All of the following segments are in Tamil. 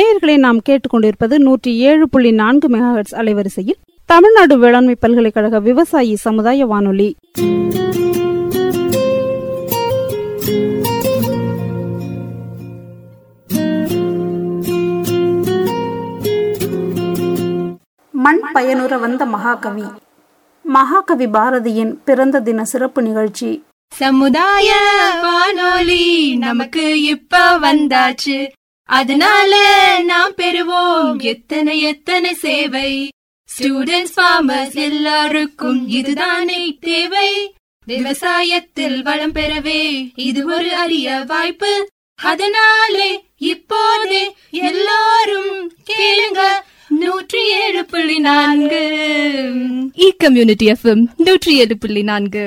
நேயர்களை நாம் கேட்டுக்கொண்டிருப்பது நூற்றி ஏழு புள்ளி நான்கு மெகாஹெட்ஸ் அலைவரிசையில் தமிழ்நாடு வேளாண்மை பல்கலைக்கழக விவசாயி சமுதாய வானொலி மண் பயனுற வந்த மகாகவி மகாகவி பாரதியின் பிறந்த தின சிறப்பு நிகழ்ச்சி சமுதாய வானொலி நமக்கு இப்ப வந்தாச்சு அதனால நாம் பெறுவோம் எத்தனை எத்தனை சேவை ஸ்டூடெண்ட்ஸ் ஃபார்மர்ஸ் எல்லாருக்கும் இதுதானே தேவை விவசாயத்தில் வளம் பெறவே இது ஒரு அரிய வாய்ப்பு அதனாலே இப்போதே எல்லாரும் கேளுங்க நூற்றி ஏழு புள்ளி நான்கு இ கம்யூனிட்டி எஃப்எம் நூற்றி ஏழு புள்ளி நான்கு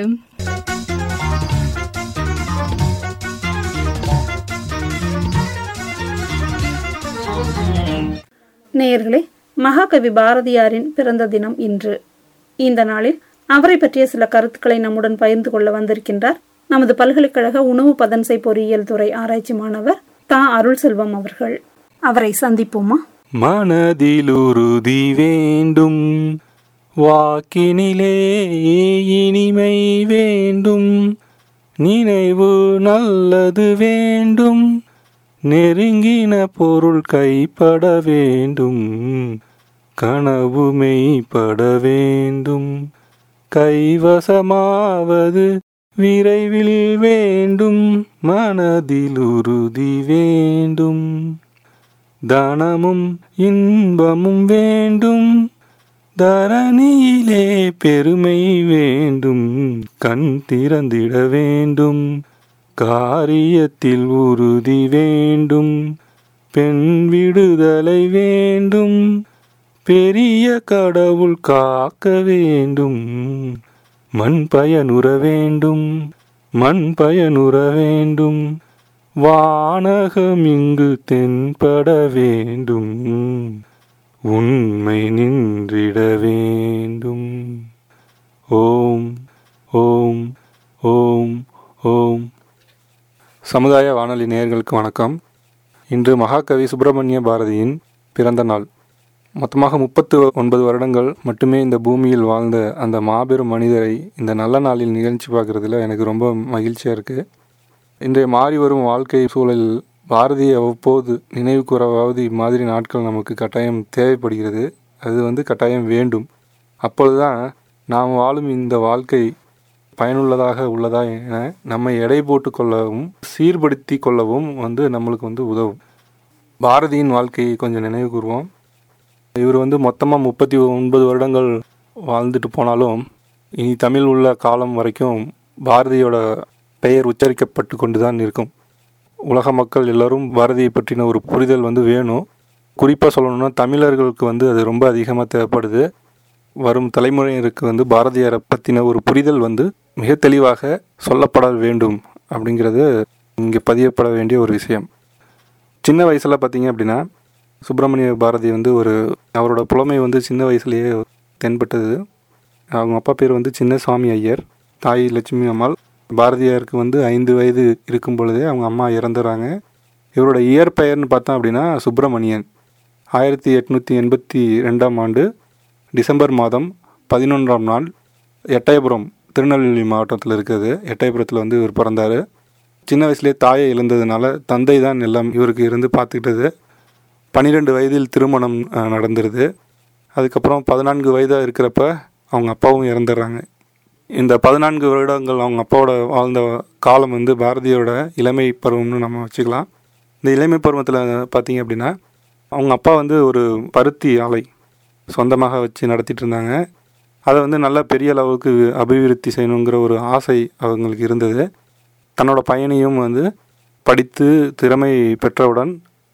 நேயர்களே மகாகவி பாரதியாரின் பிறந்த தினம் இன்று இந்த நாளில் அவரை பற்றிய சில கருத்துக்களை நம்முடன் பகிர்ந்து கொள்ள வந்திருக்கின்றார் நமது பல்கலைக்கழக உணவு பதன்சை பொறியியல் துறை ஆராய்ச்சி மாணவர் தா அருள் செல்வம் அவர்கள் அவரை சந்திப்போமா மனதிலுறுதி வேண்டும் வாக்கினிலே இனிமை வேண்டும் நினைவு நல்லது வேண்டும் நெருங்கின பொருள் கைப்பட வேண்டும் கனவு மெய்ப்பட வேண்டும் கைவசமாவது விரைவில் வேண்டும் மனதில் உறுதி வேண்டும் தனமும் இன்பமும் வேண்டும் தரணியிலே பெருமை வேண்டும் கண் திறந்திட வேண்டும் காரியத்தில் உறுதி வேண்டும் பெண் விடுதலை வேண்டும் பெரிய கடவுள் காக்க வேண்டும் மண் பயனுற வேண்டும் மண் பயனுற வேண்டும் வானகம் இங்கு தென்பட வேண்டும் உண்மை நின்றிட வேண்டும் ஓம் ஓம் ஓம் ஓம் சமுதாய வானொலி நேயர்களுக்கு வணக்கம் இன்று மகாகவி சுப்பிரமணிய பாரதியின் பிறந்த நாள் மொத்தமாக முப்பத்து ஒன்பது வருடங்கள் மட்டுமே இந்த பூமியில் வாழ்ந்த அந்த மாபெரும் மனிதரை இந்த நல்ல நாளில் நிகழ்ச்சி பார்க்குறதுல எனக்கு ரொம்ப மகிழ்ச்சியாக இருக்குது இன்றைய மாறி வரும் வாழ்க்கை சூழலில் பாரதியை அவ்வப்போது நினைவு கூறவாவது இம்மாதிரி நாட்கள் நமக்கு கட்டாயம் தேவைப்படுகிறது அது வந்து கட்டாயம் வேண்டும் அப்பொழுதுதான் நாம் வாழும் இந்த வாழ்க்கை பயனுள்ளதாக உள்ளதா என நம்மை எடை போட்டு கொள்ளவும் சீர்படுத்தி கொள்ளவும் வந்து நம்மளுக்கு வந்து உதவும் பாரதியின் வாழ்க்கையை கொஞ்சம் நினைவு கூறுவோம் இவர் வந்து மொத்தமாக முப்பத்தி ஒன்பது வருடங்கள் வாழ்ந்துட்டு போனாலும் இனி தமிழ் உள்ள காலம் வரைக்கும் பாரதியோட பெயர் உச்சரிக்கப்பட்டு கொண்டு தான் இருக்கும் உலக மக்கள் எல்லாரும் பாரதியை பற்றின ஒரு புரிதல் வந்து வேணும் குறிப்பாக சொல்லணும்னா தமிழர்களுக்கு வந்து அது ரொம்ப அதிகமாக தேவைப்படுது வரும் தலைமுறையினருக்கு வந்து பாரதியாரை பற்றின ஒரு புரிதல் வந்து மிக தெளிவாக சொல்லப்பட வேண்டும் அப்படிங்கிறது இங்கே பதியப்பட வேண்டிய ஒரு விஷயம் சின்ன வயசில் பார்த்தீங்க அப்படின்னா சுப்பிரமணிய பாரதி வந்து ஒரு அவரோட புலமை வந்து சின்ன வயசுலேயே தென்பட்டது அவங்க அப்பா பேர் வந்து சின்னசாமி ஐயர் தாய் லட்சுமி அம்மாள் பாரதியாருக்கு வந்து ஐந்து வயது இருக்கும் பொழுதே அவங்க அம்மா இறந்துறாங்க இவரோட இயற்பெயர்னு பார்த்தோம் அப்படின்னா சுப்பிரமணியன் ஆயிரத்தி எட்நூற்றி எண்பத்தி ரெண்டாம் ஆண்டு டிசம்பர் மாதம் பதினொன்றாம் நாள் எட்டயபுரம் திருநெல்வேலி மாவட்டத்தில் இருக்குது எட்டயபுரத்தில் வந்து இவர் பிறந்தார் சின்ன வயசுலேயே தாயை இழந்ததுனால தந்தை தான் எல்லாம் இவருக்கு இருந்து பார்த்துக்கிட்டது பன்னிரெண்டு வயதில் திருமணம் அஹ், நடந்துருது அதுக்கப்புறம் பதினான்கு வயதாக இருக்கிறப்ப அவங்க அப்பாவும் இறந்துடுறாங்க இந்த பதினான்கு வருடங்கள் அவங்க அப்பாவோட வாழ்ந்த காலம் வந்து பாரதியோட இளமை பருவம்னு நம்ம வச்சுக்கலாம் இந்த இளமை பருவத்தில் பார்த்தீங்க அப்படின்னா அவங்க அப்பா வந்து ஒரு பருத்தி ஆலை சொந்தமாக வச்சு நடத்திட்டு இருந்தாங்க அதை வந்து நல்ல பெரிய அளவுக்கு அபிவிருத்தி செய்யணுங்கிற ஒரு ஆசை அவங்களுக்கு இருந்தது தன்னோட பையனையும் வந்து படித்து திறமை பெற்றவுடன்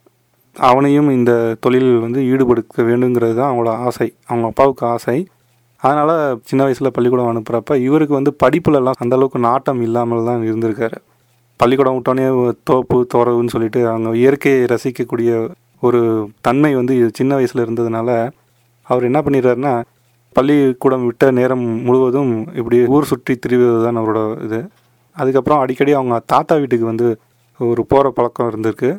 அவனையும் இந்த தொழிலில் வந்து ஈடுபடுத்த வேண்டுங்கிறது தான் அவங்களோட ஆசை அவங்க அப்பாவுக்கு ஆசை அதனால் சின்ன வயசில் பள்ளிக்கூடம் அனுப்புகிறப்ப இவருக்கு வந்து படிப்புலலாம் அந்த அளவுக்கு நாட்டம் இல்லாமல் தான் இருந்திருக்காரு பள்ளிக்கூடம் விட்டோன்னே தோப்பு துறவுன்னு சொல்லிட்டு அவங்க இயற்கையை ரசிக்கக்கூடிய ஒரு தன்மை வந்து சின்ன வயசில் இருந்ததுனால அவர் என்ன பண்ணிடுறாருன்னா பள்ளிக்கூடம் விட்ட நேரம் முழுவதும் இப்படி ஊர் சுற்றி திரிவது தான் அவரோட இது அதுக்கப்புறம் அடிக்கடி அவங்க தாத்தா வீட்டுக்கு வந்து ஒரு போகிற பழக்கம் இருந்திருக்கு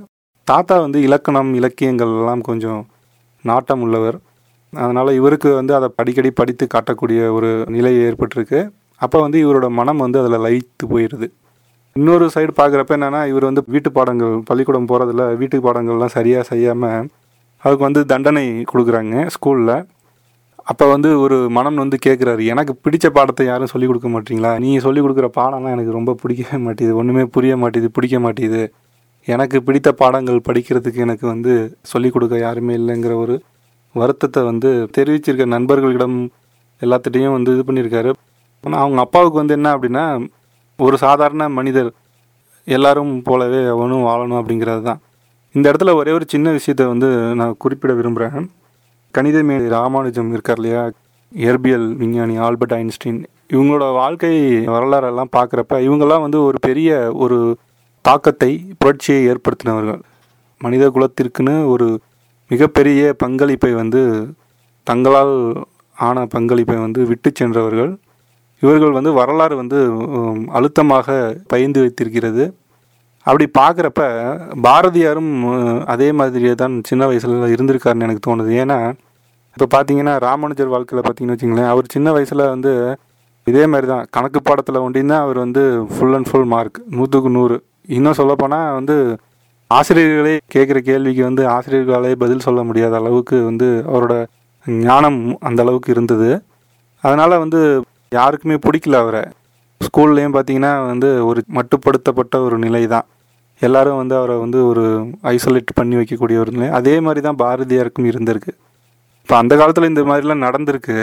தாத்தா வந்து இலக்கணம் இலக்கியங்கள் எல்லாம் கொஞ்சம் நாட்டம் உள்ளவர் அதனால் இவருக்கு வந்து அதை அடிக்கடி படித்து காட்டக்கூடிய ஒரு நிலை ஏற்பட்டிருக்கு அப்போ வந்து இவரோட மனம் வந்து அதில் லயித்து போயிடுது இன்னொரு சைடு பார்க்குறப்ப என்னென்னா இவர் வந்து வீட்டு பாடங்கள் பள்ளிக்கூடம் போகிறதுல வீட்டு பாடங்கள்லாம் சரியாக செய்யாமல் அதுக்கு வந்து தண்டனை கொடுக்குறாங்க ஸ்கூலில் அப்போ வந்து ஒரு மனம் வந்து கேட்குறாரு எனக்கு பிடிச்ச பாடத்தை யாரும் சொல்லிக் கொடுக்க மாட்டீங்களா நீங்கள் சொல்லிக் கொடுக்குற பாடம்லாம் எனக்கு ரொம்ப பிடிக்கவே மாட்டேது ஒன்றுமே புரிய மாட்டேது பிடிக்க மாட்டேது எனக்கு பிடித்த பாடங்கள் படிக்கிறதுக்கு எனக்கு வந்து சொல்லிக் கொடுக்க யாருமே இல்லைங்கிற ஒரு வருத்தத்தை வந்து தெரிவிச்சிருக்க நண்பர்களிடம் எல்லாத்திட்டையும் வந்து இது பண்ணியிருக்காரு ஆனால் அவங்க அப்பாவுக்கு வந்து என்ன அப்படின்னா ஒரு சாதாரண மனிதர் எல்லாரும் போலவே அவனும் வாழணும் அப்படிங்கிறது தான் இந்த இடத்துல ஒரே ஒரு சின்ன விஷயத்தை வந்து நான் குறிப்பிட விரும்புகிறேன் கணிதமேதை ராமானுஜம் இருக்கார் இல்லையா இயற்பியல் விஞ்ஞானி ஆல்பர்ட் ஐன்ஸ்டீன் இவங்களோட வாழ்க்கை வரலாறெல்லாம் பார்க்குறப்ப இவங்கெல்லாம் வந்து ஒரு பெரிய ஒரு தாக்கத்தை புரட்சியை ஏற்படுத்தினவர்கள் மனித குலத்திற்குன்னு ஒரு மிகப்பெரிய பங்களிப்பை வந்து தங்களால் ஆன பங்களிப்பை வந்து விட்டு சென்றவர்கள் இவர்கள் வந்து வரலாறு வந்து உம், அழுத்தமாக பயந்து வைத்திருக்கிறது அப்படி பார்க்குறப்ப பாரதியாரும் அஹ், அதே மாதிரியே தான் சின்ன வயசில் இருந்திருக்காருன்னு எனக்கு தோணுது ஏன்னா இப்போ பார்த்தீங்கன்னா ராமானுஜர் வாழ்க்கையில் பார்த்தீங்கன்னு வச்சுங்களேன் அவர் சின்ன வயசில் வந்து இதே மாதிரி தான் கணக்கு பாடத்தில் ஒண்டின்னு தான் அவர் வந்து ஃபுல் அண்ட் ஃபுல் மார்க் நூற்றுக்கு நூறு இன்னும் சொல்லப்போனால் வந்து ஆசிரியர்களே கேட்குற கேள்விக்கு வந்து ஆசிரியர்களாலே பதில் சொல்ல முடியாத அளவுக்கு வந்து அவரோட ஞானம் அந்த அளவுக்கு இருந்தது அதனால் வந்து யாருக்குமே பிடிக்கல அவரை ஸ்கூல்லையும் பார்த்தீங்கன்னா வந்து ஒரு மட்டுப்படுத்தப்பட்ட ஒரு நிலை தான் எல்லாரும் வந்து அவரை வந்து ஒரு ஐசோலேட் பண்ணி வைக்கக்கூடிய ஒரு நிலை அதே மாதிரி தான் பாரதியாருக்கும் இருந்திருக்கு இப்போ அந்த காலத்தில் இந்த மாதிரிலாம் நடந்திருக்கு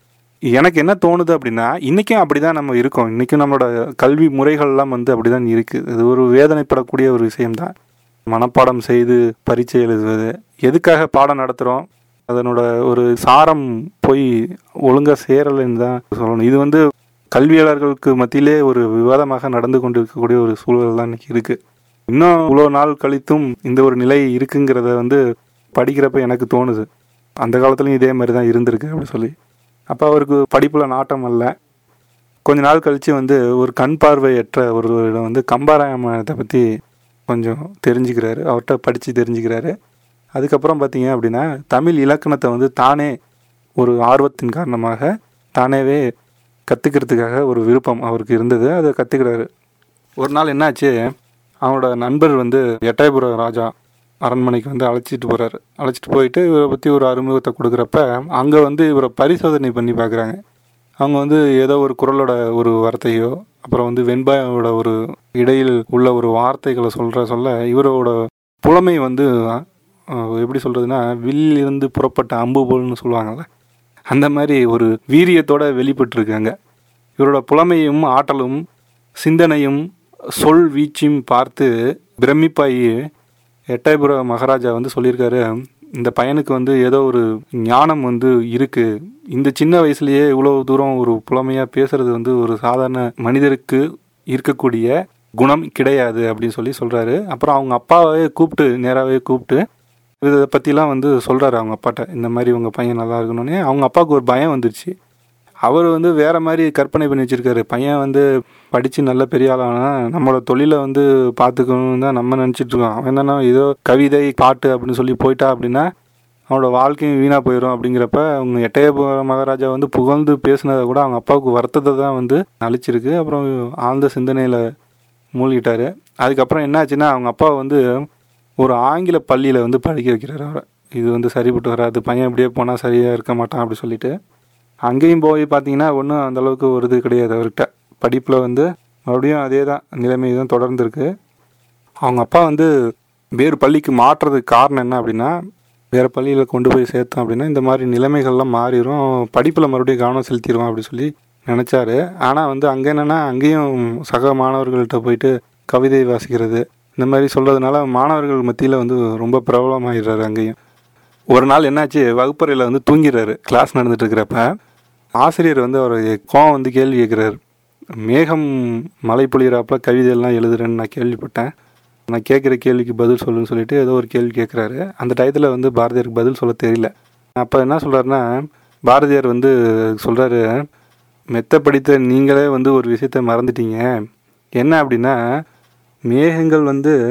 எனக்கு என்ன தோணுது அப்படின்னா இன்றைக்கும் அப்படி தான் நம்ம இருக்கோம் இன்றைக்கும் நம்மளோட கல்வி முறைகள்லாம் வந்து அப்படி தான் இருக்குது இது ஒரு வேதனைப்படக்கூடிய ஒரு விஷயம்தான் மனப்பாடம் செய்து பரீட்சை எழுதுவது எதுக்காக பாடம் நடத்துகிறோம் அதனோட ஒரு சாரம் போய் ஒழுங்காக சேரலைன்னு தான் சொல்லணும் இது வந்து கல்வியாளர்களுக்கு மத்தியிலே ஒரு விவாதமாக நடந்து கொண்டு இருக்கக்கூடிய ஒரு சூழல் தான் இன்னைக்கு இருக்குது இன்னும் இவ்வளோ நாள் கழித்தும் இந்த ஒரு நிலை இருக்குங்கிறத வந்து படிக்கிறப்ப எனக்கு தோணுது அந்த காலத்துலையும் இதே மாதிரி தான் இருந்திருக்கு அப்படி சொல்லி அப்போ அவருக்கு படிப்பில் நாட்டம் அல்ல கொஞ்ச நாள் கழித்து வந்து ஒரு கண் பார்வையற்ற ஒருவரிடம் வந்து கம்பாராமாயணத்தை பற்றி கொஞ்சம் தெரிஞ்சுக்கிறாரு அவர்கிட்ட படித்து தெரிஞ்சுக்கிறாரு அதுக்கப்புறம் பார்த்தீங்க அப்படின்னா தமிழ் இலக்கணத்தை வந்து தானே ஒரு ஆர்வத்தின் காரணமாக தானேவே கற்றுக்கிறதுக்காக ஒரு விருப்பம் அவருக்கு இருந்தது அதை கற்றுக்கிறாரு ஒரு நாள் என்னாச்சு அவனோட நண்பர் வந்து எட்டயபுர ராஜா அரண்மனைக்கு வந்து அழைச்சிட்டு போகிறாரு அழைச்சிட்டு போயிட்டு இவரை பற்றி ஒரு அறிமுகத்தை கொடுக்குறப்ப அங்கே வந்து இவரை பரிசோதனை பண்ணி பார்க்குறாங்க அவங்க வந்து ஏதோ ஒரு குரலோட ஒரு வார்த்தையோ அப்புறம் வந்து வெண்பாயோட ஒரு இடையில் உள்ள ஒரு வார்த்தைகளை சொல்கிற சொல்ல இவரோட புலமை வந்து அஹ், எப்படி சொல்கிறதுனா வில்லிருந்து புறப்பட்ட அம்பு போல்னு சொல்லுவாங்கள்ல அந்த மாதிரி ஒரு வீரியத்தோட வெளிப்பட்டிருக்காங்க இவரோட புலமையும் ஆற்றலும் சிந்தனையும் சொல் வீச்சும் பார்த்து பிரமிப்பாயி எட்டயபுர மகாராஜா வந்து சொல்லியிருக்காரு இந்த பையனுக்கு வந்து ஏதோ ஒரு ஞானம் வந்து இருக்கு இந்த சின்ன வயசுலயே இவ்வளவு தூரம் ஒரு புலமையா பேசுறது வந்து ஒரு சாதாரண மனிதருக்கு இருக்கக்கூடிய குணம் கிடையாது அப்படின்னு சொல்லி சொல்றாரு அப்புறம் அவங்க அப்பாவே கூப்பிட்டு நேராகவே கூப்பிட்டு இதை பற்றிலாம் வந்து சொல்கிறாரு அவங்க அப்பாட்ட இந்த மாதிரி உங்கள் பையன் நல்லா இருக்கணும்னே அவங்க அப்பாவுக்கு ஒரு பயம் வந்துருச்சு அவர் வந்து வேற மாதிரி கற்பனை பண்ணி வச்சிருக்காரு பையன் வந்து படித்து நல்ல பெரிய ஆளானா நம்மளோட தொழிலை வந்து பார்த்துக்கணும்னு தான் நம்ம நினச்சிட்டு இருக்கோம் அவன் என்னன்னா ஏதோ கவிதை பாட்டு அப்படின்னு சொல்லி போயிட்டா அப்படின்னா அவனோட வாழ்க்கையும் வீணாக போயிடும் அப்படிங்கிறப்ப அவங்க எட்டயபுர மகாராஜா வந்து புகழ்ந்து பேசுனதை கூட அவங்க அப்பாவுக்கு வருத்தத்தை தான் வந்து அழிச்சிருக்கு அப்புறம் ஆழ்ந்த சிந்தனையில் மூழ்கிட்டாரு அதுக்கப்புறம் என்னாச்சுன்னா அவங்க அப்பா வந்து ஒரு ஆங்கில பள்ளியில் வந்து படிக்க வைக்கிறாரு அவரை இது வந்து சரிப்பட்டு வராது பையன் இப்படியே போனால் சரியாக இருக்க மாட்டான் அப்படி சொல்லிட்டு அங்கேயும் போய் பார்த்தீங்கன்னா ஒன்றும் அந்தளவுக்கு ஒரு இது கிடையாது அவர்கிட்ட படிப்பில் வந்து மறுபடியும் அதே தான் நிலைமை தான் தொடர்ந்து இருக்கு அவங்க அப்பா வந்து வேறு பள்ளிக்கு மாற்றுறதுக்கு காரணம் என்ன அப்படின்னா வேறு பள்ளியில் கொண்டு போய் சேர்த்தோம் அப்படின்னா இந்த மாதிரி நிலைமைகள்லாம் மாறிடும் படிப்பில் மறுபடியும் கவனம் செலுத்திடுவான் அப்படி சொல்லி நினச்சாரு ஆனால் வந்து அங்கே என்னென்னா அங்கேயும் சக மாணவர்கள்ட்ட போயிட்டு கவிதை வாசிக்கிறது இந்த மாதிரி சொல்கிறதுனால மாணவர்கள் மத்தியில் வந்து ரொம்ப பிரபலமாகிடுறாரு அங்கேயும் ஒரு நாள் என்னாச்சு வகுப்பறையில் வந்து தூங்கிடுறாரு கிளாஸ் நடந்துட்டு இருக்கிறப்ப ஆசிரியர் வந்து அவர் கோவம் வந்து கேள்வி கேட்குறாரு மேகம் மழை பொழியிறாப்புல கவிதையெல்லாம் எழுதுறேன்னு நான் கேள்விப்பட்டேன் நான் கேட்குற கேள்விக்கு பதில் சொல்லுன்னு சொல்லிட்டு ஏதோ ஒரு கேள்வி கேட்குறாரு அந்த டயத்தில் வந்து பாரதியாருக்கு பதில் சொல்ல தெரியல அப்போ என்ன சொல்கிறாருன்னா பாரதியார் வந்து சொல்கிறாரு மெத்த படித்த நீங்களே வந்து ஒரு விஷயத்த மறந்துட்டீங்க என்ன அப்படின்னா மேகங்கள் வந்து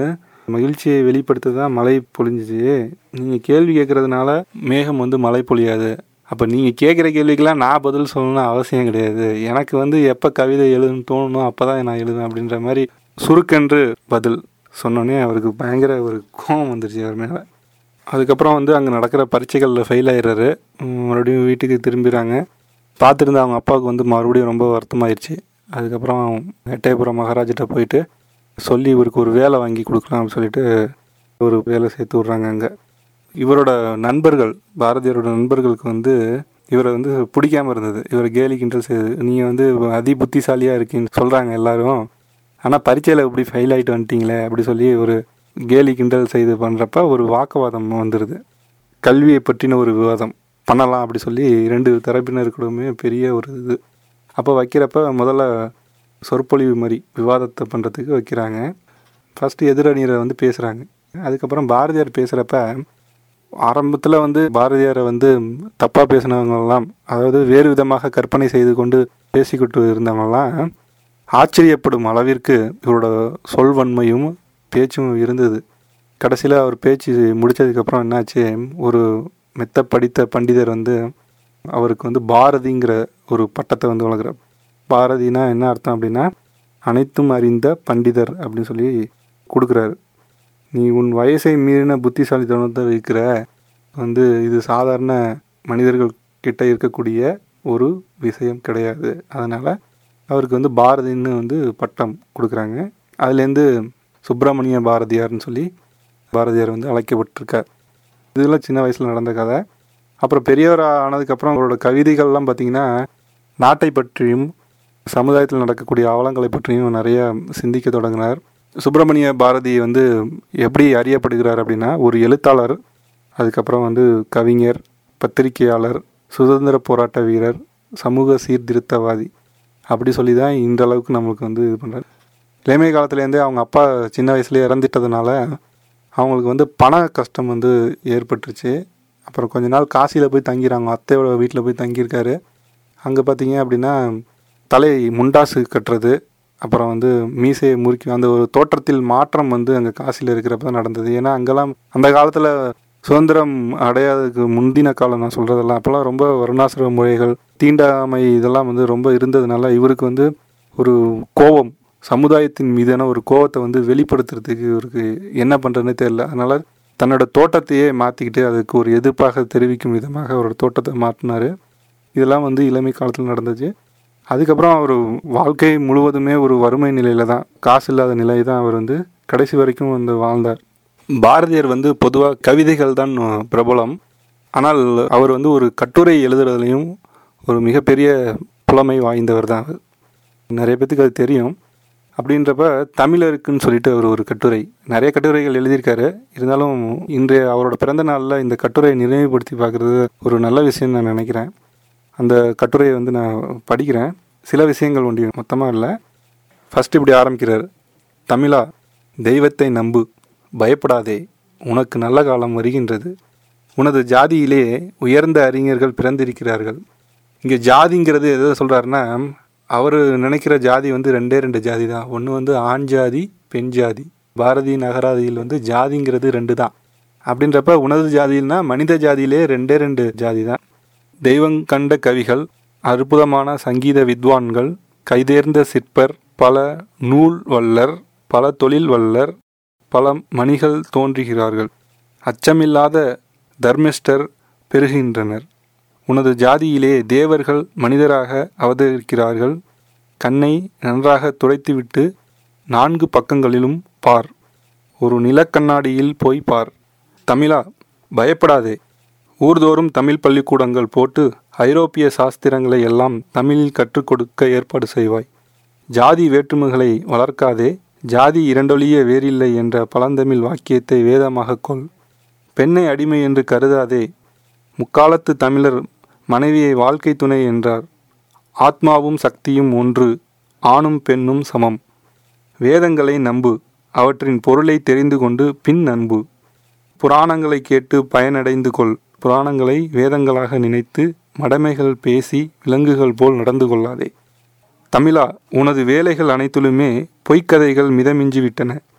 மகிழ்ச்சியை வெளிப்படுத்த தான் மழை பொழிஞ்சிச்சு நீங்கள் கேள்வி கேட்குறதுனால மேகம் வந்து மழை பொழியாது அப்போ நீங்கள் கேட்குற கேள்விக்கெல்லாம் நான் பதில் சொல்லணும்னு அவசியம் கிடையாது எனக்கு வந்து எப்போ கவிதை எழுதணும்னு தோணணும் அப்போ தான் நான் எழுதுவேன் அப்படின்ற மாதிரி சுருக்கென்று பதில் சொன்னோன்னே அவருக்கு பயங்கர ஒரு கோபம் வந்துருச்சு அவர் மேலே அதுக்கப்புறம் வந்து அங்கே நடக்கிற பரீட்சைகளில் ஃபெயில் ஆயிடுறாரு உம், மறுபடியும் வீட்டுக்கு திரும்பிடுறாங்க பார்த்துருந்த அவங்க அப்பாவுக்கு வந்து மறுபடியும் ரொம்ப வருத்தமாயிருச்சு அதுக்கப்புறம் எட்டயபுரம் மகாராஜிட்ட போயிட்டு சொல்லி இவருக்கு ஒரு வேலை வாங்கி கொடுக்கலாம்னு சொல்லிட்டு ஒரு வேலை சேர்த்து விட்றாங்க அங்கே இவரோட நண்பர்கள் பாரதியாரோட நண்பர்களுக்கு வந்து இவரை வந்து பிடிக்காம இருந்தது இவரை கேலி கிண்டல் செய்யுது நீங்கள் வந்து அதி புத்திசாலியாக இருக்கீன்னு சொல்கிறாங்க எல்லாரும் ஆனால் பரீட்சையில் இப்படி ஃபெயில் ஆகிட்டு வந்துட்டீங்களே அப்படி சொல்லி ஒரு கேலி கிண்டல் செய்து பண்ணுறப்ப ஒரு வாக்குவாதம் வந்துடுது கல்வியை பற்றின ஒரு விவாதம் பண்ணலாம் அப்படி சொல்லி ரெண்டு தரப்பினருக்கூடமே பெரிய ஒரு இது அப்போ வைக்கிறப்ப முதல்ல சொற்பொழிவு மாதிரி விவாதத்தை பண்ணுறதுக்கு வைக்கிறாங்க ஃபஸ்ட்டு எதிரணியரை வந்து பேசுகிறாங்க அதுக்கப்புறம் பாரதியார் பேசுகிறப்ப ஆரம்பத்தில் வந்து பாரதியாரை வந்து தப்பாக பேசினவங்கெல்லாம் அதாவது வேறு விதமாக கற்பனை செய்து கொண்டு பேசிக்கிட்டு இருந்தவங்கெல்லாம் ஆச்சரியப்படும் அளவிற்கு இவரோட சொல்வன்மையும் பேச்சும் இருந்தது கடைசியில் அவர் பேச்சு முடித்ததுக்கப்புறம் என்னாச்சு ஒரு மெத்த படித்த பண்டிதர் வந்து அவருக்கு வந்து பாரதிங்கிற ஒரு பட்டத்தை வந்து வழங்குறார் பாரதினா என்ன அர்த்தம் அப்படின்னா அனைத்தும் அறிந்த பண்டிதர் அப்படின்னு சொல்லி கொடுக்குறாரு நீ உன் வயசை மீறின புத்திசாலித்தனத்தை வைக்கிற வந்து இது சாதாரண மனிதர்கள் கிட்ட இருக்கக்கூடிய ஒரு விஷயம் கிடையாது அதனால் அவருக்கு வந்து பாரதின்னு வந்து பட்டம் கொடுக்குறாங்க அதுலேருந்து சுப்பிரமணிய பாரதியார்னு சொல்லி பாரதியார் வந்து அழைக்கப்பட்டிருக்கார் இதெல்லாம் சின்ன வயசில் நடந்த கதை அப்புறம் பெரியவர் ஆனதுக்கப்புறம் அவரோட கவிதைகள்லாம் பார்த்தீங்கன்னா நாட்டை பற்றியும் சமுதாயத்தில் நடக்கக்கூடிய அவலங்களை பற்றியும் நிறைய சிந்திக்க தொடங்கினார் சுப்பிரமணிய பாரதி வந்து எப்படி அறியப்படுகிறார் அப்படின்னா ஒரு எழுத்தாளர் அதுக்கப்புறம் வந்து கவிஞர் பத்திரிகையாளர் சுதந்திர போராட்ட வீரர் சமூக சீர்திருத்தவாதி அப்படி சொல்லி தான் இந்த அளவுக்கு நம்மளுக்கு வந்து இது பண்ணுறாரு இளமை காலத்துலேருந்தே அவங்க அப்பா சின்ன வயசுலேயே இறந்துட்டதுனால அவங்களுக்கு வந்து பண கஷ்டம் வந்து ஏற்பட்டுருச்சு அப்புறம் கொஞ்ச நாள் காசியில் போய் தங்கிறாங்க அத்தையோட வீட்டில் போய் தங்கியிருக்காரு அங்கே பார்த்தீங்க அப்படின்னா தலை முண்டாசு கட்டுறது அப்புறம் வந்து மீசையை முறுக்கி அந்த ஒரு தோற்றத்தில் மாற்றம் வந்து அங்கே காசியில் இருக்கிறப்ப தான் நடந்தது ஏன்னா அங்கெல்லாம் அந்த காலத்தில் சுதந்திரம் அடையாததுக்கு முந்தின காலம் நான் சொல்கிறதெல்லாம் அப்போல்லாம் ரொம்ப வருணாசிரம முறைகள் தீண்டாமை இதெல்லாம் வந்து ரொம்ப இருந்ததுனால இவருக்கு வந்து ஒரு கோபம் சமுதாயத்தின் மீதான ஒரு கோபத்தை வந்து வெளிப்படுத்துறதுக்கு இவருக்கு என்ன பண்ணுறதுனே தெரியல அதனால் தன்னோட தோட்டத்தையே மாற்றிக்கிட்டு அதுக்கு ஒரு எதிர்ப்பாக தெரிவிக்கும் விதமாக அவரோட தோட்டத்தை மாற்றினார் இதெல்லாம் வந்து இளமை காலத்தில் நடந்துச்சு அதுக்கப்புறம் அவர் வாழ்க்கை முழுவதுமே ஒரு வறுமை நிலையில தான் காசு இல்லாத நிலை தான் அவர் வந்து கடைசி வரைக்கும் வந்து வாழ்ந்தார் பாரதியார் வந்து பொதுவாக கவிதைகள் தான் பிரபலம் ஆனால் அவர் வந்து ஒரு கட்டுரை எழுதுறதுலையும் ஒரு மிகப்பெரிய புலமை வாய்ந்தவர் தான் அவர் நிறைய பேத்துக்கு அது தெரியும் அப்படின்றப்ப தமிழருக்குன்னு சொல்லிட்டு அவர் ஒரு கட்டுரை நிறைய கட்டுரைகள் எழுதியிருக்காரு இருந்தாலும் இன்றைய அவரோட பிறந்த நாளில் இந்த கட்டுரையை நினைவுபடுத்தி பார்க்குறது ஒரு நல்ல விஷயம் நான் நினைக்கிறேன் அந்த கட்டுரையை வந்து நான் படிக்கிறேன் சில விஷயங்கள் ஒன்றி மொத்தமாக இல்லை ஃபஸ்ட் இப்படி ஆரம்பிக்கிறார் தமிழா தெய்வத்தை நம்பு பயப்படாதே உனக்கு நல்ல காலம் வருகின்றது உனது ஜாதியிலே உயர்ந்த அறிஞர்கள் பிறந்திருக்கிறார்கள் இங்கே ஜாதிங்கிறது எதை சொல்கிறாருன்னா அவர் நினைக்கிற ஜாதி வந்து ரெண்டே ரெண்டு ஜாதி தான் ஒன்று வந்து ஆண் ஜாதி பெண் ஜாதி பாரதி நகராதியில் வந்து ஜாதிங்கிறது ரெண்டு தான் அப்படின்றப்ப உனது ஜாதியில்னா மனித ஜாதியிலே ரெண்டே ரெண்டு ஜாதி தான் தெய்வம் கண்ட கவிகள் அற்புதமான சங்கீத வித்வான்கள் கைதேர்ந்த சிற்பர் பல நூல் வல்லர் பல தொழில் வல்லர் பல மணிகள் தோன்றுகிறார்கள் அச்சமில்லாத தர்மிஷ்டர் பெருகின்றனர் உனது ஜாதியிலே தேவர்கள் மனிதராக அவதரிக்கிறார்கள் கண்ணை நன்றாக துடைத்துவிட்டு நான்கு பக்கங்களிலும் பார் ஒரு நிலக்கண்ணாடியில் போய் பார் தமிழா பயப்படாதே ஊர்தோறும் தமிழ் பள்ளிக்கூடங்கள் போட்டு ஐரோப்பிய சாஸ்திரங்களை எல்லாம் தமிழில் கற்றுக் கொடுக்க ஏற்பாடு செய்வாய் ஜாதி வேற்றுமைகளை வளர்க்காதே ஜாதி இரண்டொழிய வேறில்லை என்ற பழந்தமிழ் வாக்கியத்தை வேதமாக கொள் பெண்ணை அடிமை என்று கருதாதே முக்காலத்து தமிழர் மனைவியை வாழ்க்கை துணை என்றார் ஆத்மாவும் சக்தியும் ஒன்று ஆணும் பெண்ணும் சமம் வேதங்களை நம்பு அவற்றின் பொருளை தெரிந்து கொண்டு பின் அன்பு புராணங்களை கேட்டு பயனடைந்து கொள் புராணங்களை வேதங்களாக நினைத்து மடமைகள் பேசி விலங்குகள் போல் நடந்து கொள்ளாதே தமிழா உனது வேலைகள் அனைத்திலுமே பொய்க்கதைகள் மிதமிஞ்சி விட்டன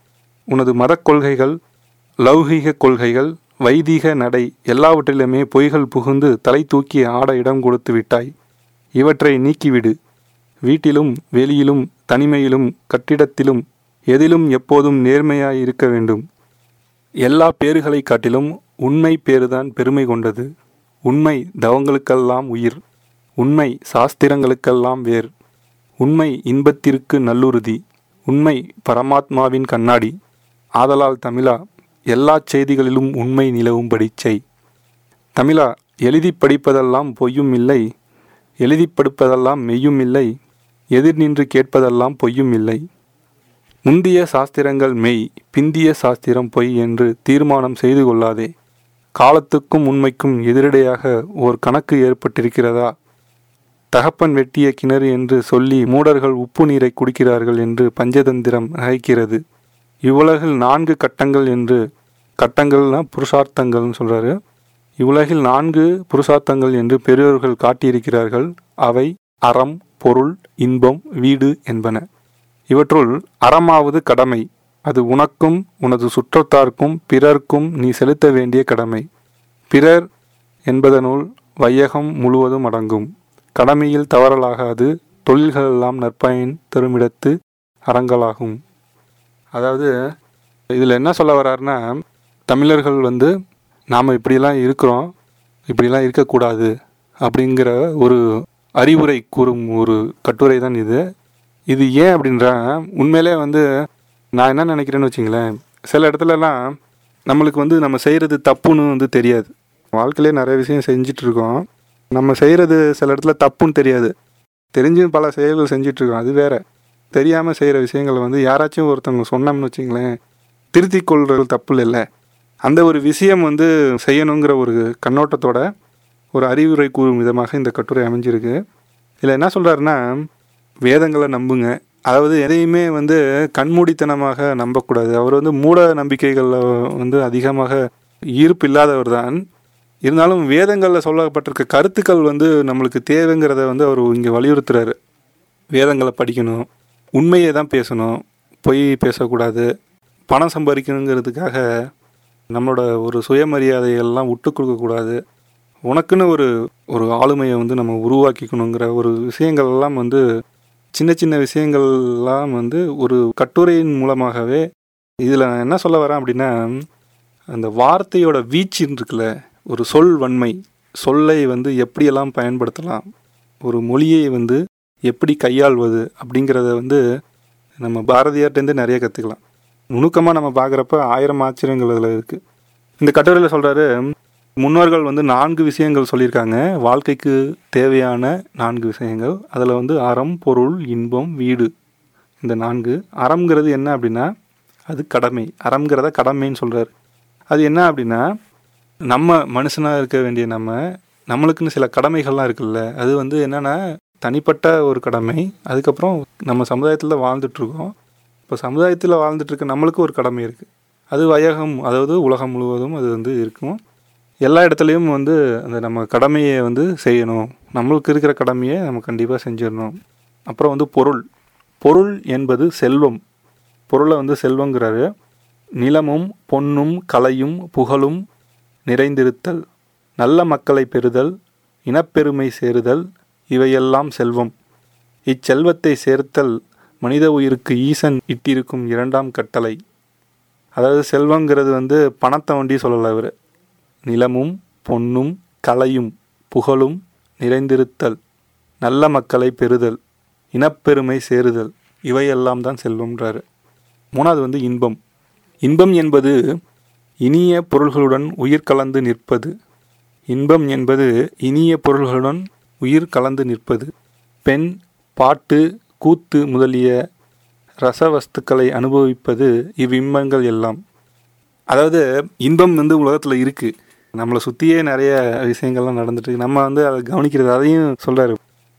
உனது மதக் கொள்கைகள் லௌகீக கொள்கைகள் வைதீக நடை எல்லாவற்றிலுமே பொய்கள் புகுந்து தலை தூக்கி ஆட இடம் கொடுத்து விட்டாய் இவற்றை நீக்கிவிடு வீட்டிலும் வெளியிலும் தனிமையிலும் கட்டிடத்திலும் எதிலும் எப்போதும் நேர்மையாய் இருக்க வேண்டும் எல்லா பேறுகளை காட்டிலும் உண்மை பேறுதான் பெருமை கொண்டது உண்மை தவங்களுக்கெல்லாம் உயிர் உண்மை சாஸ்திரங்களுக்கெல்லாம் வேர் உண்மை இன்பத்திற்கு நல்லுறுதி உண்மை பரமாத்மாவின் கண்ணாடி ஆதலால் தமிழா எல்லா செய்திகளிலும் உண்மை நிலவும்படிச் செய் தமிழா எழுதி படிப்பதெல்லாம் பொய்யும் இல்லை எழுதி படிப்பதெல்லாம் மெய்யும் இல்லை எதிர் நின்று கேட்பதெல்லாம் பொய்யும் இல்லை முந்திய சாஸ்திரங்கள் மெய் பிந்திய சாஸ்திரம் பொய் என்று தீர்மானம் செய்து கொள்ளாதே காலத்துக்கும் உண்மைக்கும் எதிரடையாக ஓர் கணக்கு ஏற்பட்டிருக்கிறதா தகப்பன் வெட்டிய கிணறு என்று சொல்லி மூடர்கள் உப்பு நீரை குடிக்கிறார்கள் என்று பஞ்சதந்திரம் நகைக்கிறது இவ்வுலகில் நான்கு கட்டங்கள் என்று கட்டங்கள்னா புருஷார்த்தங்கள்னு சொல்றாரு இவ்வுலகில் நான்கு புருஷார்த்தங்கள் என்று பெரியோர்கள் காட்டியிருக்கிறார்கள் அவை அறம் பொருள் இன்பம் வீடு என்பன இவற்றுள் அறமாவது கடமை அது உனக்கும் உனது சுற்றத்தார்க்கும் பிறர்க்கும் நீ செலுத்த வேண்டிய கடமை பிறர் என்பதனுள் வையகம் முழுவதும் அடங்கும் கடமையில் தவறலாகாது தொழில்களெல்லாம் நற்பயன் தருமிடத்து அறங்களாகும் அதாவது இதில் என்ன சொல்ல வர்றாருன்னா தமிழர்கள் வந்து நாம் இப்படிலாம் இருக்கிறோம் இப்படிலாம் இருக்கக்கூடாது அப்படிங்கிற ஒரு அறிவுரை கூறும் ஒரு கட்டுரை தான் இது இது ஏன் அப்படின்றா உண்மையிலே வந்து நான் என்ன நினைக்கிறேன்னு வச்சிங்களேன் சில இடத்துலலாம் நம்மளுக்கு வந்து நம்ம செய்கிறது தப்புன்னு வந்து தெரியாது வாழ்க்கையிலே நிறைய விஷயம் செஞ்சுட்டு இருக்கோம் நம்ம செய்கிறது சில இடத்துல தப்புன்னு தெரியாது தெரிஞ்சும் பல செயல்கள் செஞ்சுட்டு இருக்கோம் அது வேற தெரியாமல் செய்கிற விஷயங்களை வந்து யாராச்சும் ஒருத்தவங்க சொன்னோம்னு வச்சிங்களேன் திருத்திக் கொள்றது தப்பு இல்லை அந்த ஒரு விஷயம் வந்து செய்யணுங்கிற ஒரு கண்ணோட்டத்தோட ஒரு அறிவுரை கூறும் விதமாக இந்த கட்டுரை அமைஞ்சிருக்கு இதில் என்ன சொல்கிறாருன்னா வேதங்களை நம்புங்க அதாவது எதையுமே வந்து கண்மூடித்தனமாக நம்பக்கூடாது அவர் வந்து மூட நம்பிக்கைகளில் வந்து அதிகமாக ஈர்ப்பு இல்லாதவர் தான் இருந்தாலும் வேதங்களில் சொல்லப்பட்டிருக்க கருத்துக்கள் வந்து நம்மளுக்கு தேவைங்கிறத வந்து அவர் இங்கே வலியுறுத்துறாரு வேதங்களை படிக்கணும் உண்மையை தான் பேசணும் பொய் பேசக்கூடாது பணம் சம்பாதிக்கணுங்கிறதுக்காக நம்மளோட ஒரு சுயமரியாதையெல்லாம் விட்டு கொடுக்கக்கூடாது உனக்குன்னு ஒரு ஒரு ஆளுமையை வந்து நம்ம உருவாக்கிக்கணுங்கிற ஒரு விஷயங்கள் எல்லாம் வந்து சின்ன சின்ன விஷயங்கள்லாம் வந்து ஒரு கட்டுரையின் மூலமாகவே இதில் நான் என்ன சொல்ல வரேன் அப்படின்னா அந்த வார்த்தையோட வீச்சுன்னு இருக்குல்ல ஒரு சொல் வன்மை சொல்லை வந்து எப்படியெல்லாம் பயன்படுத்தலாம் ஒரு மொழியை வந்து எப்படி கையாள்வது அப்படிங்கிறத வந்து நம்ம பாரதியார்ட்டேருந்து நிறைய கற்றுக்கலாம் நுணுக்கமாக நம்ம பார்க்குறப்ப ஆயிரம் ஆச்சரியங்கள் அதில் இருக்குது இந்த கட்டுரையில் சொல்கிறாரு முன்னோர்கள் வந்து நான்கு விஷயங்கள் சொல்லியிருக்காங்க வாழ்க்கைக்கு தேவையான நான்கு விஷயங்கள் அதில் வந்து அறம் பொருள் இன்பம் வீடு இந்த நான்கு அறம்ங்கிறது என்ன அப்படின்னா அது கடமை அறம்ங்கிறத கடமைன்னு சொல்கிறாரு அது என்ன அப்படின்னா நம்ம மனுஷனாக இருக்க வேண்டிய நம்ம நம்மளுக்குன்னு சில கடமைகள்லாம் இருக்குல்ல அது வந்து என்னென்னா தனிப்பட்ட ஒரு கடமை அதுக்கப்புறம் நம்ம சமுதாயத்தில் வாழ்ந்துட்டுருக்கோம் இப்போ சமுதாயத்தில் வாழ்ந்துட்டு இருக்க நம்மளுக்கு ஒரு கடமை இருக்குது அது வையகம் அதாவது உலகம் முழுவதும் அது வந்து இருக்கும் எல்லா இடத்துலையும் வந்து அந்த நம்ம கடமையை வந்து செய்யணும் நம்மளுக்கு இருக்கிற கடமையை நம்ம கண்டிப்பாக செஞ்சிடணும் அப்புறம் வந்து பொருள் பொருள் என்பது செல்வம் பொருளை வந்து செல்வங்கிறாரு நிலமும் பொன்னும் கலையும் புகழும் நிறைந்திருத்தல் நல்ல மக்களை பெறுதல் இனப்பெருமை சேருதல் இவையெல்லாம் செல்வம் இச்செல்வத்தை சேர்த்தல் மனித உயிருக்கு ஈசன் இட்டிருக்கும் இரண்டாம் கட்டளை அதாவது செல்வங்கிறது வந்து பணத்தை வண்டி சொல்லலை அவர் நிலமும் பொன்னும் கலையும் புகழும் நிறைந்திருத்தல் நல்ல மக்களை பெறுதல் இனப்பெருமை சேருதல் இவையெல்லாம் தான் செல்வம்ன்றாரு மூணாவது வந்து இன்பம் இன்பம் என்பது இனிய பொருள்களுடன் உயிர் கலந்து நிற்பது இன்பம் என்பது இனிய பொருள்களுடன் உயிர் கலந்து நிற்பது பெண் பாட்டு கூத்து முதலிய ரசவஸ்துக்களை அனுபவிப்பது இவ்வின்பங்கள் எல்லாம் அதாவது இன்பம் வந்து உலகத்தில் இருக்குது நம்மளை சுற்றியே நிறைய விஷயங்கள்லாம் நடந்துட்டு இருக்கு நம்ம வந்து அதை கவனிக்கிறது அதையும் சொல்கிறாரு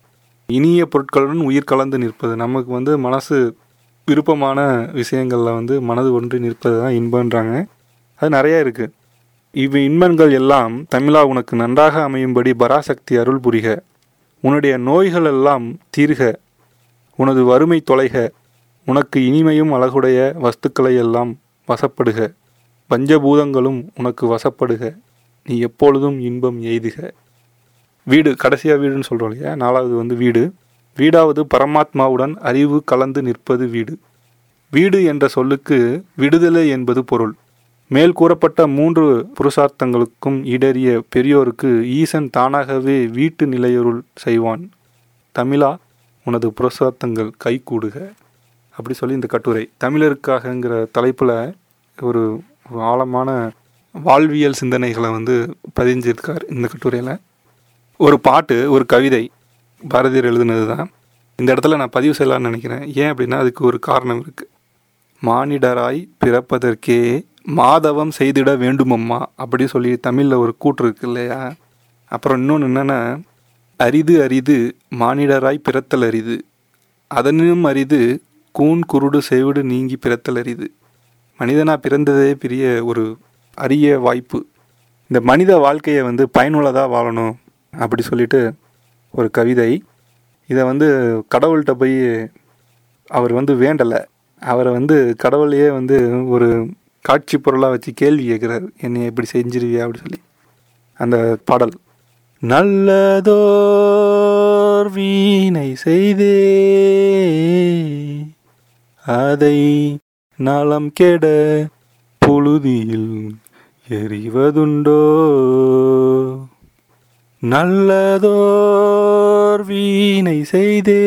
இனிய பொருட்களுடன் உயிர் கலந்து நிற்பது நமக்கு வந்து மனசு விருப்பமான விஷயங்களில் வந்து மனது ஒன்றி நிற்பது தான் இன்பன்றாங்க அது நிறைய இருக்குது இவ் இன்பங்கள் எல்லாம் தமிழா உனக்கு நன்றாக அமையும்படி பராசக்தி அருள் புரிக உன்னுடைய நோய்கள் எல்லாம் தீர்க உனது வறுமை தொலைக உனக்கு இனிமையும் அழகுடைய வஸ்துக்களை எல்லாம் வசப்படுக பஞ்சபூதங்களும் உனக்கு வசப்படுக நீ எப்பொழுதும் இன்பம் எய்துக வீடு கடைசியாக வீடுன்னு சொல்கிறோம் இல்லையா நாலாவது வந்து வீடு வீடாவது பரமாத்மாவுடன் அறிவு கலந்து நிற்பது வீடு வீடு என்ற சொல்லுக்கு விடுதலை என்பது பொருள் மேல் கூறப்பட்ட மூன்று புருஷார்த்தங்களுக்கும் இடறிய பெரியோருக்கு ஈசன் தானாகவே வீட்டு நிலையருள் செய்வான் தமிழா உனது புருஷார்த்தங்கள் கைகூடுக அப்படி சொல்லி இந்த கட்டுரை தமிழருக்காகங்கிற தலைப்பில் ஒரு ஒரு ஆழமான வாழ்வியல் சிந்தனைகளை வந்து பதிஞ்சிருக்கார் இந்த கட்டுரையில் ஒரு பாட்டு ஒரு கவிதை பாரதியார் எழுதுனது தான் இந்த இடத்துல நான் பதிவு செய்யலாம்னு நினைக்கிறேன் ஏன் அப்படின்னா அதுக்கு ஒரு காரணம் இருக்குது மானிடராய் பிறப்பதற்கே மாதவம் செய்திட வேண்டுமம்மா அப்படி சொல்லி தமிழில் ஒரு கூற்று இருக்கு இல்லையா அப்புறம் இன்னொன்று என்னென்னா அரிது அரிது மானிடராய் பிறத்தல் அரிது அதனும் அரிது கூன் குருடு செவிடு நீங்கி பிறத்தல் அரிது மனிதனாக பிறந்ததே பெரிய ஒரு அரிய வாய்ப்பு இந்த மனித வாழ்க்கையை வந்து பயனுள்ளதாக வாழணும் அப்படி சொல்லிட்டு ஒரு கவிதை இதை வந்து கடவுள்கிட்ட போய் அவர் வந்து வேண்டலை அவரை வந்து கடவுளையே வந்து ஒரு காட்சி பொருளாக வச்சு கேள்வி கேட்குறாரு என்னை எப்படி செஞ்சிருவியா அப்படி சொல்லி அந்த பாடல் நல்லதோர் வீணை செய்தே அதை நலம் கெட புழுதியில் எறிவதுண்டோ நல்லதோர் வீணை செய்தே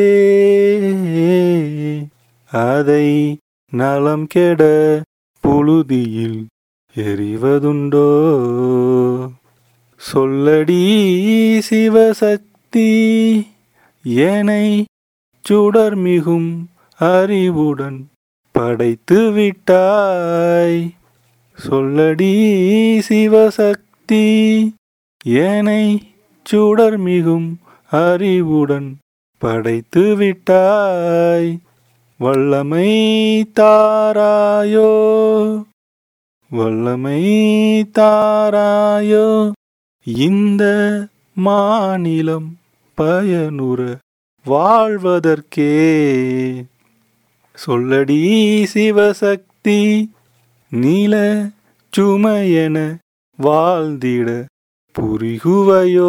அதை நலம் கெட புழுதியில் எறிவதுண்டோ சொல்லடி சிவசக்தி ஏனை சுடர் மிகும் அறிவுடன் படைத்து விட்டாய் சொல்லடி சிவசக்தி ஏனை சுடர் மிகும் அறிவுடன் படைத்து விட்டாய் வல்லமை தாராயோ வல்லமை தாராயோ இந்த மாநிலம் பயனுற வாழ்வதற்கே சொல்லடி சிவசக்தி நீல சுமையென வாழ்ந்திட புரிகுவையோ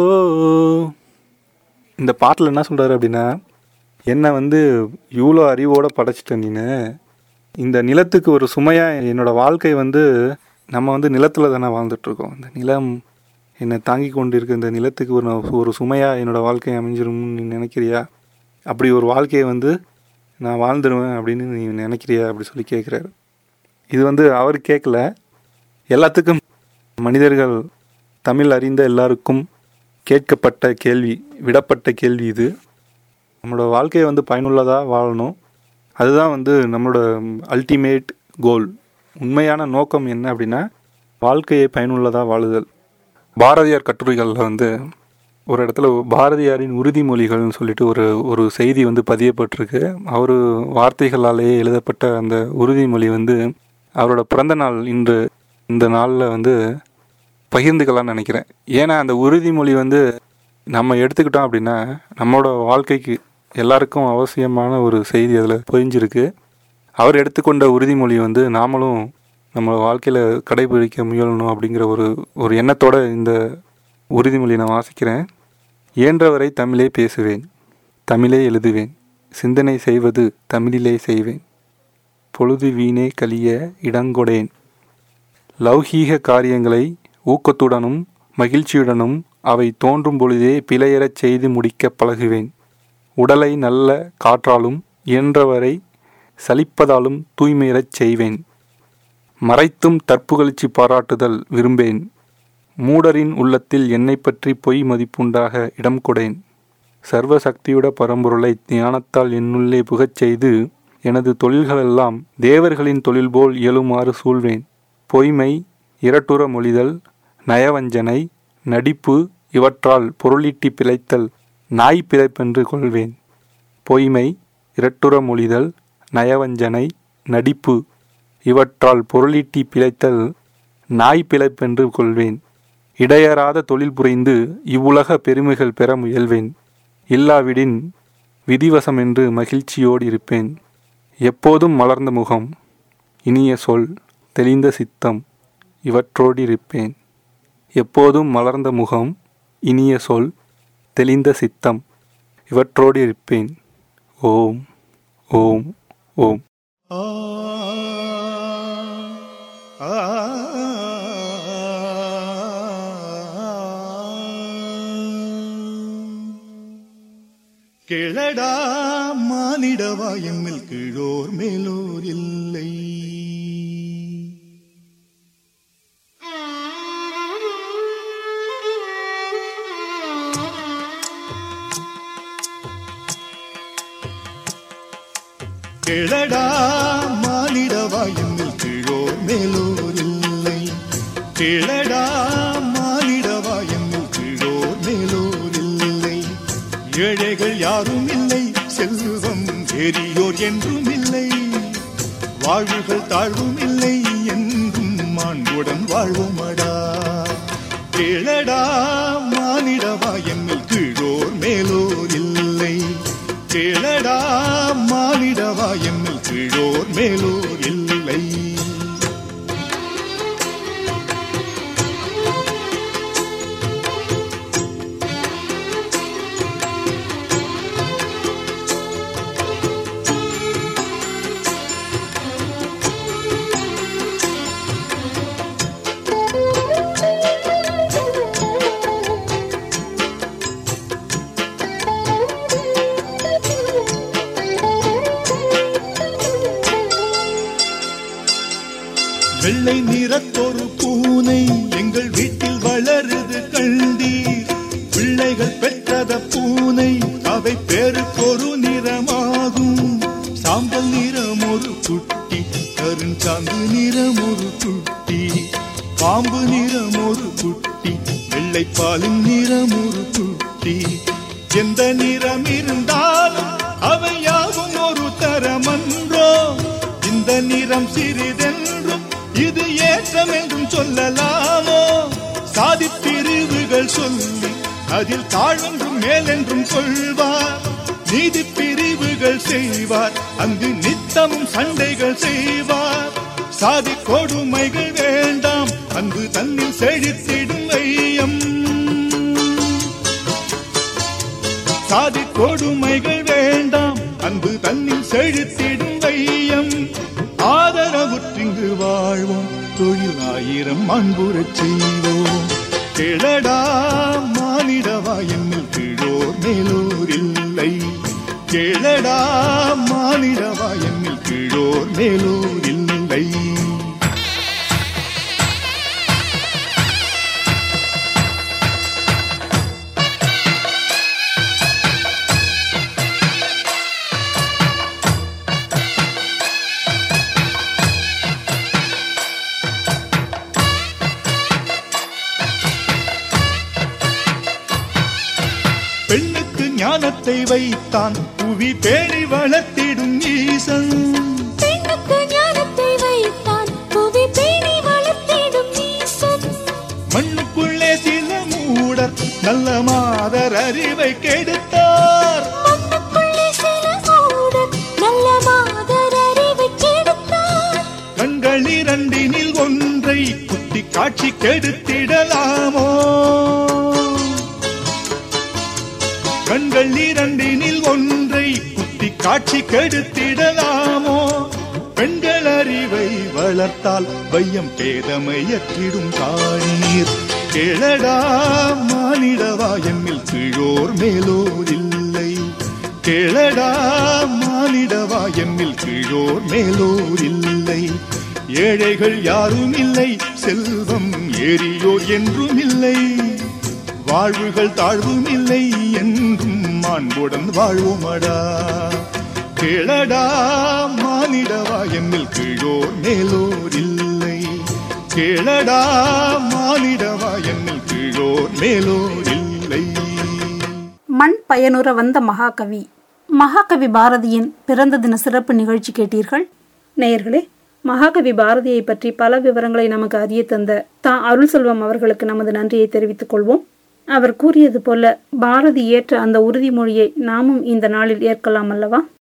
இந்த பாட்டில் என்ன சொல்கிறாரு அப்படின்னா என்னை வந்து இவ்வளோ அறிவோடு படைச்சிட்ட நீனு இந்த நிலத்துக்கு ஒரு சுமையாக என்னோட வாழ்க்கை வந்து நம்ம வந்து நிலத்தில் தானே வாழ்ந்துட்டுருக்கோம் இந்த நிலம் என்னை தாங்கி கொண்டு இருக்க இந்த நிலத்துக்கு ஒரு ஒரு சுமையாக என்னோட வாழ்க்கை அமைஞ்சிரும்னு நீ நினைக்கிறியா அப்படி ஒரு வாழ்க்கையை வந்து நான் வாழ்ந்துருவேன் அப்படின்னு நீ நினைக்கிறியா அப்படி சொல்லி கேட்குறாரு இது வந்து அவர் கேட்கல எல்லாத்துக்கும் மனிதர்கள் தமிழ் அறிந்த எல்லாருக்கும் கேட்கப்பட்ட கேள்வி விடப்பட்ட கேள்வி இது நம்மளோட வாழ்க்கையை வந்து பயனுள்ளதாக வாழணும் அதுதான் வந்து நம்மளோட அல்டிமேட் கோல் உண்மையான நோக்கம் என்ன அப்படின்னா வாழ்க்கையை பயனுள்ளதாக வாழுதல் பாரதியார் கட்டுரைகளில் வந்து ஒரு இடத்துல பாரதியாரின் உறுதிமொழிகள்னு சொல்லிட்டு ஒரு ஒரு செய்தி வந்து பதியப்பட்டிருக்கு அவர் வார்த்தைகளாலேயே எழுதப்பட்ட அந்த உறுதிமொழி வந்து அவரோட பிறந்த நாள் இன்று இந்த நாளில் வந்து பகிர்ந்துக்கலாம்னு நினைக்கிறேன் ஏன்னா அந்த உறுதிமொழி வந்து நம்ம எடுத்துக்கிட்டோம் அப்படின்னா நம்மளோட வாழ்க்கைக்கு எல்லாருக்கும் அவசியமான ஒரு செய்தி அதில் பொதிஞ்சிருக்கு அவர் எடுத்துக்கொண்ட உறுதிமொழி வந்து நாமளும் நம்ம வாழ்க்கையில் கடைபிடிக்க முயலணும் அப்படிங்கிற ஒரு ஒரு எண்ணத்தோட இந்த உறுதிமொழி நான் வாசிக்கிறேன் இயன்றவரை தமிழே பேசுவேன் தமிழே எழுதுவேன் சிந்தனை செய்வது தமிழிலே செய்வேன் பொழுது வீணே கலிய இடங்கொடேன் லௌகீக காரியங்களை ஊக்கத்துடனும் மகிழ்ச்சியுடனும் அவை தோன்றும் பொழுதே பிழையறச் செய்து முடிக்க பழகுவேன் உடலை நல்ல காற்றாலும் இயன்றவரை சலிப்பதாலும் தூய்மையறச் செய்வேன் மறைத்தும் தற்புகழ்ச்சி பாராட்டுதல் விரும்பேன் மூடரின் உள்ளத்தில் என்னை பற்றி பொய் மதிப்புண்டாக இடம் கொடேன் சர்வ சக்தியுட பரம்பொருளை ஞானத்தால் என்னுள்ளே புகச் செய்து எனது தொழில்களெல்லாம் தேவர்களின் தொழில் போல் இயலுமாறு சூழ்வேன் பொய்மை இரட்டுற மொழிதல் நயவஞ்சனை நடிப்பு இவற்றால் பொருளீட்டி பிழைத்தல் நாய் பிழைப்பென்று கொள்வேன் பொய்மை இரட்டுற மொழிதல் நயவஞ்சனை நடிப்பு இவற்றால் பொருளீட்டி பிழைத்தல் நாய் பிழைப்பென்று கொள்வேன் இடையறாத தொழில் புரிந்து இவ்வுலக பெருமைகள் பெற முயல்வேன் இல்லாவிடின் விதிவசமென்று மகிழ்ச்சியோடு இருப்பேன் எப்போதும் மலர்ந்த முகம் இனிய சொல் தெளிந்த சித்தம் இவற்றோடிருப்பேன் எப்போதும் மலர்ந்த முகம் இனிய சொல் தெளிந்த சித்தம் இவற்றோடிருப்பேன் ஓம் ஓம் ஓம் ஆ ஆ கிழடா மானிடவாயம்மில் கீழோர் மேலோர் இல்லை கிழடா மானிடவாயம்மில் கீழோர் மேலோர் இல்லை கிழடா மானிடவாயம்மில் கீழோர் மேலோர் இல்லை ஏழைகள் யாரும் இல்லை செல்வம் பெரியோர் என்றும் இல்லை வாழ்வுகள் தாழ்வும் இல்லை என்றும் மாண்புடன் வாழ்வோமடா கேளடா மானிடவாயம்மில் கீழோர் மேலோர் இல்லை கேளடா மானிடவாயம்மில் கீழோர் மேலோர் இல்லை வெள்ளை நிறத்தொரு பூனை எங்கள் வீட்டில் வளருது கண்டீர் பிள்ளைகள் பெற்றத பூனை அவை பேருக்கொரு நிறமாகும் சாம்பல் நிறம் ஒரு குட்டி கருஞ்சாந்து நிறம் ஒரு குட்டி பாம்பு நிறம் ஒரு குட்டி வெள்ளைப்பாலின் நிறம் ஒரு குட்டி எந்த நிறம் இருந்தாலும் அவை யாவும் ஒரு தரமன்றோ இந்த நிறம் சிறிதென்றும் இது ஏற்றம் என்றும் சொல்லலாமோ சாதி பிரிவுகள் சொல்லி அதில் தாழ்வென்றும் மேலென்றும் கொள்வார் நீதி பிரிவுகள் செய்வார் அங்கு நித்தமும் சண்டைகள் செய்வார் சாதி கொடுமைகள் வேண்டாம் அங்கு தன்னில் செழித்திடும் ஐயம் சாதி கொடுமைகள் வேண்டாம் அன்பு தன்னில் செழித்திடும் வையம் ஆதரவுற்றிங்கு வாழ்வோம் தொழில் ஆயிரம் அன்புறச் செய்வோம் கிழடா மானிடவா என்னில் கீழோர் மேலோர் இல்லை கிழடா மானிடவா என்னில் கீழோர் மேலோர் இல்லை பெண்ணுக்கு ஞானத்தை வைத்தான் புவி பேணி வளர்த்திடும் ஈசன் பெண்ணுக்கு ஞானத்தை வைத்தான் புவி பேணி வளர்த்திடும் ஈசன் மண்ணுக்குள்ளே சில மூடர் நல்ல மாதர் அறிவை கெடுத்தார் மண்ணுக்குள்ளே சில சூடர் நல்ல மாதர் அறிவை கெடுத்தார் கண்கள் இரண்டினில் ஒன்றை குத்தி காட்சி கெடுத்திடலாமோ கண்கள் இரண்டினில் ஒன்றை குத்தி காட்சி கெடுத்திடலாமோ பெண்கள் அறிவை வளர்த்தால் வையம் பேதமையற்றிடும் காணீர் கேளடா மானிடவா எம்மில் கீழோர் மேலோர் இல்லை கேளடா மானிடவா எம்மில் கீழோர் மேலோர் இல்லை ஏழைகள் யாரும் இல்லை செல்வம் ஏறியோர் என்றும் இல்லை வாழ்வுகள் தாழ்வும் இல்லை என்றும் மாண்புடன் வாழ்வோமடா கேளடா மானிடவா எம்மில் கீழோர் மேலோர் இல்லை கேளடா மானிடவா எம்மில் கீழோர் மேலோர் இல்லை மண் பயனுற வந்த மகாகவி மகாகவி பாரதியின் பிறந்த தின சிறப்பு நிகழ்ச்சி கேட்டீர்கள் நேயர்களே மகாகவி பாரதியை பற்றி பல விவரங்களை நமக்கு அறிய தந்த தா அருள் செல்வம் அவர்களுக்கு நமது நன்றியை தெரிவித்துக் கொள்வோம் அவர் கூறியது போல பாரதி ஏற்ற அந்த உறுதிமொழியை நாமும் இந்த நாளில் ஏற்கலாம் அல்லவா